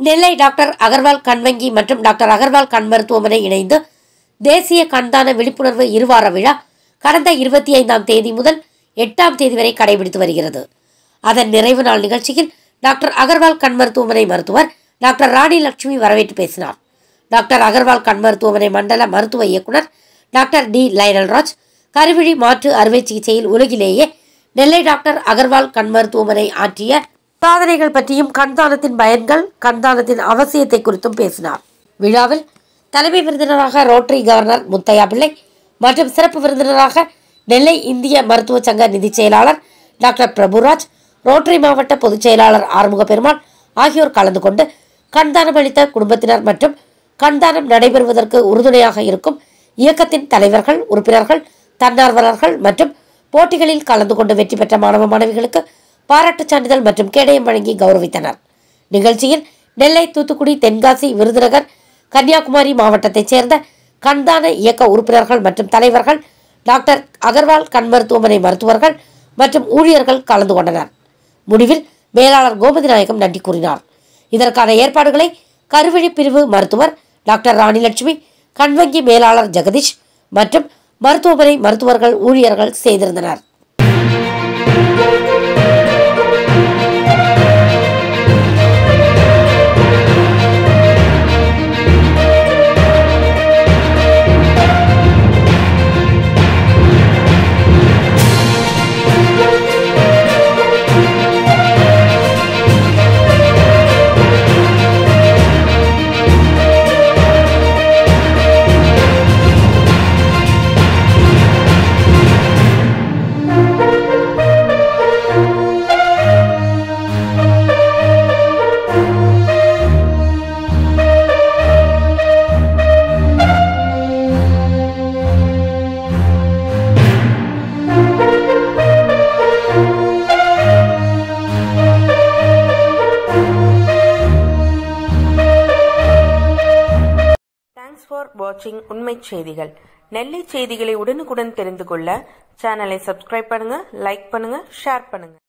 நெல்லை doctor Agarwal கண் வங்கி மற்றும் டாக்டர் அகர்வால் கண் மருத்துவமனை இணைந்து தேசிய கண்தான விழிப்புணர்வு இருவார விழா கடந்த இருபத்தி ஐந்தாம் தேதி முதல் எட்டாம் தேதி வரை கடைபிடித்து வருகிறது அதன் நிறைவு நாள் நிகழ்ச்சியில் டாக்டர் அகர்வால் கண் மருத்துவமனை மருத்துவர் டாக்டர் ராணி லட்சுமி வரவேற்று பேசினார் டாக்டர் அகர்வால் கண் மருத்துவமனை மண்டல மருத்துவ இயக்குனர் டாக்டர் டி லைனல்ராஜ் கருவிழி மாற்று அறுவை சிகிச்சையில் உலகிலேயே நெல்லை டாக்டர் அகர்வால் கண் மருத்துவமனை ஆற்றிய சாதனைகள் பற்றியும் கண்தானத்தின் பயன்கள் கண்தானத்தின் அவசியத்தை குறித்தும் பேசினார் விழாவில் தலைமை விருந்தினராக ரோட்டரி கவர்னர் முத்தையா பிள்ளை மற்றும் சிறப்பு விருந்தினராக நெல்லை இந்திய மருத்துவ சங்க நிதிச் செயலாளர் டாக்டர் பிரபுராஜ் ரோட்டரி மாவட்ட பொதுச் செயலாளர் ஆறுமுக பெருமாள் ஆகியோர் கலந்து கொண்டு கண்தானம் அளித்த குடும்பத்தினர் மற்றும் கண்தானம் நடைபெறுவதற்கு உறுதுணையாக இருக்கும் இயக்கத்தின் தலைவர்கள் உறுப்பினர்கள் தன்னார்வலர்கள் மற்றும் போட்டிகளில் கலந்து கொண்டு வெற்றி பெற்ற மாணவ மாணவிகளுக்கு பாராட்டுச் சான்றிதழ் மற்றும் கேடயம் வழங்கி கௌரவித்தனர் நிகழ்ச்சியில் நெல்லை தூத்துக்குடி தென்காசி விருதுநகர் கன்னியாகுமரி மாவட்டத்தைச் சேர்ந்த கண்தான இயக்க உறுப்பினர்கள் மற்றும் தலைவர்கள் டாக்டர் அகர்வால் கண் மருத்துவமனை மருத்துவர்கள் மற்றும் ஊழியர்கள் கலந்து கொண்டனர் முடிவில் மேலாளர் கோமதி நாயகம் நன்றி கூறினார் இதற்கான ஏற்பாடுகளை கருவழி பிரிவு மருத்துவர் டாக்டர் ராணிலட்சுமி கண்வங்கி மேலாளர் ஜெகதீஷ் மற்றும் மருத்துவமனை மருத்துவர்கள் ஊழியர்கள் செய்திருந்தனர் தேங்க்ஸ் ஃபார் வாட்சிங் உண்மை செய்திகள் நெல்லை செய்திகளை உடனுக்குடன் தெரிந்து கொள்ள சேனலை சப்ஸ்கிரைப் பண்ணுங்க லைக் பண்ணுங்க ஷேர் பண்ணுங்க